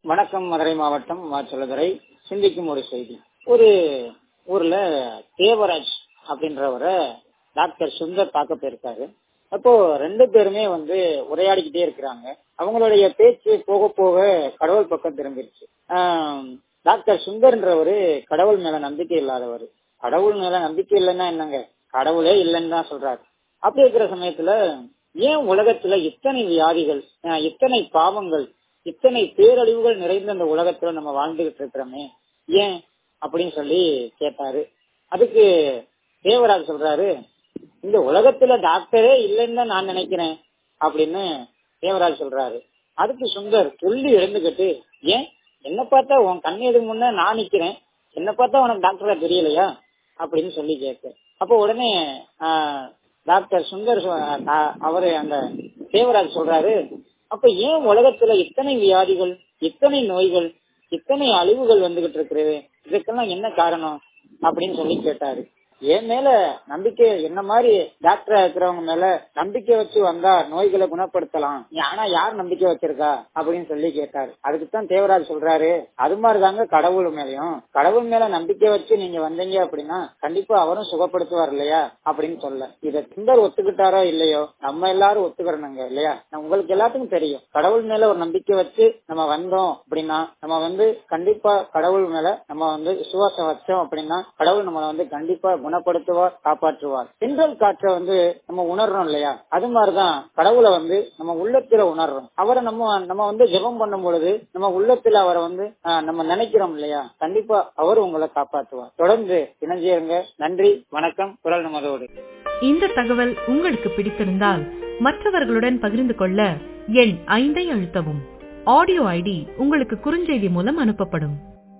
வணக்கம் மதுரை மாவட்டம் மாச்சலதுறை சிந்திக்கும் ஒரு செய்தி ஒரு ஊர்ல தேவராஜ் அப்படின்றவரை டாக்டர் சுந்தர் பார்க்க போயிருக்காரு அப்போ ரெண்டு பேருமே வந்து உரையாடிக்கிட்டே இருக்கிறாங்க அவங்களுடைய பேச்சு போக போக கடவுள் பக்கம் திரும்பிருச்சு ஆஹ் டாக்டர் சுந்தர்ன்றவரு கடவுள் மேல நம்பிக்கை இல்லாதவர் கடவுள் மேல நம்பிக்கை இல்லைன்னா என்னங்க கடவுளே இல்லைன்னு தான் சொல்றாரு அப்படி இருக்கிற சமயத்துல ஏன் உலகத்துல இத்தனை வியாதிகள் ஆஹ் இத்தனை பாவங்கள் இத்தனை பேரழிவுகள் நிறைந்த இந்த உலகத்துல நம்ம வாழ்ந்துகிட்டு இருக்கிறோமே ஏன் அப்படின்னு சொல்லி கேட்டாரு அதுக்கு தேவராஜ் சொல்றாரு இந்த உலகத்துல டாக்டரே இல்லைன்னு தான் நான் நினைக்கிறேன் அப்படின்னு தேவராஜ் சொல்றாரு அதுக்கு சுந்தர் துள்ளி எழுந்துகிட்டு ஏன் என்ன பார்த்தா உன் கண் எது முன்ன நான் நிக்கிறேன் என்ன பார்த்தா உனக்கு டாக்டரா தெரியலையா அப்படின்னு சொல்லி கேட்க அப்போ உடனே ஆஹ், டாக்டர் சுந்தர் சொ- ஆஹ், அவரு அந்த தேவராஜ் சொல்றாரு அப்ப ஏன் உலகத்துல இத்தனை வியாதிகள் இத்தனை நோய்கள் இத்தனை அழிவுகள் வந்துகிட்டு இருக்கிறது இதுக்கெல்லாம் என்ன காரணம் அப்படின்னு சொல்லி கேட்டாரு என் மேல நம்பிக்கை என்ன மாதிரி டாக்டரா இருக்கிறவங்க மேல நம்பிக்கை வச்சு வந்தா நோய்களை குணப்படுத்தலாம் ஆனா யார் நம்பிக்கை வச்சிருக்கா அப்படின்னு சொல்லி கேட்டாரு அதுக்குத்தான் தேவராஜ் சொல்றாரு அது மாதிரிதாங்க கடவுள் மேலயும் கடவுள் மேல நம்பிக்கை வச்சு நீங்க வந்தீங்க அப்படின்னா கண்டிப்பா அவரும் சுகப்படுத்துவார் இல்லையா அப்படின்னு சொல்ல இத சுந்தர் ஒத்துக்கிட்டாரோ இல்லையோ நம்ம எல்லாரும் ஒத்துக்கிறனுங்க இல்லையா நம்ம- உங்களுக்கு எல்லாத்துக்கும் தெரியும் கடவுள் மேல ஒரு நம்பிக்கை வச்சு நம்ம வந்தோம் அப்படின்னா நம்ம வந்து கண்டிப்பா கடவுள் மேல நம்ம வந்து விசுவாசம் வச்சோம் அப்படின்னா கடவுள் நம்மளை வந்து கண்டிப்பா குணப்படுத்துவார் காப்பாற்றுவார் தென்றல் காற்றை வந்து நம்ம உணர்றோம் இல்லையா அது மாதிரிதான் கடவுளை வந்து நம்ம உள்ளத்துல உணர்றோம் அவரை நம்ம நம்ம வந்து ஜெபம் பண்ணும் பொழுது நம்ம உள்ளத்துல அவரை வந்து ஆஹ், நம்ம நினைக்கிறோம் இல்லையா கண்டிப்பா அவர் உங்களை காப்பாற்றுவார் தொடர்ந்து இணைஞ்சிருங்க நன்றி வணக்கம் குரல் நமதோடு இந்த தகவல் உங்களுக்கு பிடித்திருந்தால் மற்றவர்களுடன் பகிர்ந்து கொள்ள எண் ஐந்தை அழுத்தவும் ஆடியோ ஐடி உங்களுக்கு குறுஞ்செய்தி மூலம் அனுப்பப்படும்